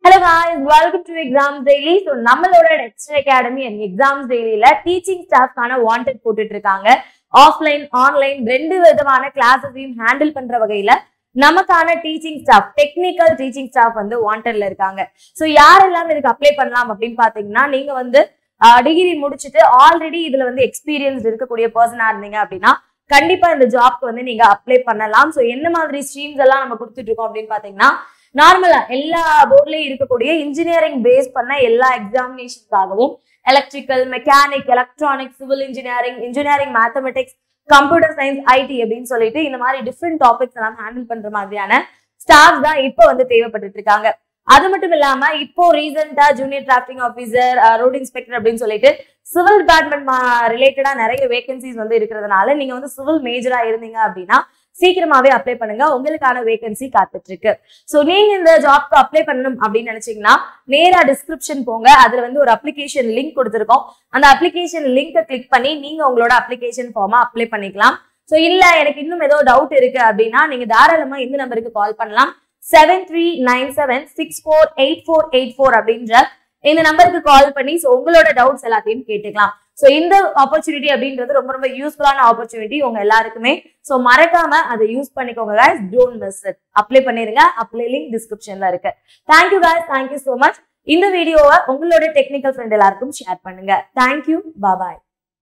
hello guys welcome to exams daily so நம்மளோட extra academy and exams டெய்லியில teaching ஸ்டாஃப்கான wanted போட்டுட்டு இருக்காங்க ஆஃப்லைன் ஆன்லைன் ரெண்டு விதமான கிளாஸஸையும் ஹேண்டில் பண்ற வகையில நமக்கான teaching staff technical teaching staff வந்து வாண்டட்ல இருக்காங்க ஸோ யாரெல்லாம் இதுக்கு அப்ளை பண்ணலாம் அப்படின்னு பாத்தீங்கன்னா நீங்க வந்து டிகிரி முடிச்சுட்டு ஆல்ரெடி இதுல வந்து எக்ஸ்பீரியன்ஸ் இருக்கக்கூடிய பர்சனா இருந்தீங்க அப்படின்னா கண்டிப்பா இந்த ஜாப்க்கு வந்து நீங்க அப்ளை பண்ணலாம் ஸோ என்ன மாதிரி ஸ்ட்ரீம்ஸ் எல்லாம் நம்ம கொடுத்துட்டு இருக்கோம் அப்படின்னு பாத்தீங்கன்னா நார்மலா எல்லா போர்ட்லயும் இருக்கக்கூடிய இன்ஜினியரிங் பேஸ் பண்ண எல்லா எக்ஸாமினேஷனுக்காகவும் electrical mechanic electronic civil engineering engineering mathematics computer science IT அப்படின்னு சொல்லிட்டு இந்த மாதிரி டிஃப்ரெண்ட் டாபிக்ஸ் எல்லாம் ஹேண்டில் பண்ற மாதிரியான ஸ்டாஃப் தான் இப்போ வந்து தேவைப்பட்டு இருக்காங்க அது மட்டும் இல்லாம இப்போ ரீசெண்டா junior drafting officer road inspector அப்படின்னு சொல்லிட்டு சிவில் டிபார்ட்மெண்ட் ரிலேட்டடா நிறைய வேகன்சிஸ் வந்து இருக்கிறதுனால நீங்க வந்து சிவில் மேஜரா இருந்தீங்க அப்படின்னா சீக்கிரமாவே அப்ளை பண்ணுங்க உங்களுக்கான வேகன்சி காத்துட்டு இருக்கு சோ நீங்க இந்த ஜாப்க்கு அப்ளை பண்ணணும் அப்படின்னு நினைச்சீங்கன்னா நேரா டிஸ்கிரிப்ஷன் போங்க அதுல வந்து ஒரு அப்ளிகேஷன் லிங்க் கொடுத்துருக்கோம் அந்த அப்ளிகேஷன் லிங்கை கிளிக் பண்ணி நீங்க உங்களோட அப்ளிகேஷன் ஃபார்மா அப்ளை பண்ணிக்கலாம் சோ இல்ல எனக்கு இன்னும் ஏதோ டவுட் இருக்கு அப்படின்னா நீங்க தாராளமா இந்த நம்பருக்கு கால் பண்ணலாம் seven three nine seven six four eight four eight four அப்படின்ற இந்த நம்பருக்கு கால் பண்ணி ஸோ உங்களோட டவுட்ஸ் எல்லாத்தையும் கேட்டுக்கலாம் ஸோ இந்த ஆப்பர்ச்சுனிட்டி அப்படின்றது ரொம்ப ரொம்ப யூஸ்ஃபுல்லான ஆப்பர்ச்சுனிட்டி உங்க எல்லாருக்குமே ஸோ மறக்காம அதை யூஸ் பண்ணிக்கோங்க guys don't miss it apply பண்ணிருங்க அப்ளை லிங்க் டிஸ்கிரிப்ஷன்ல இருக்கு thank you guys thank you so much இந்த வீடியோவை உங்களோட டெக்னிக்கல் ஃப்ரெண்ட் எல்லாருக்கும் ஷேர் பண்ணுங்க தேங்க்யூ பாய்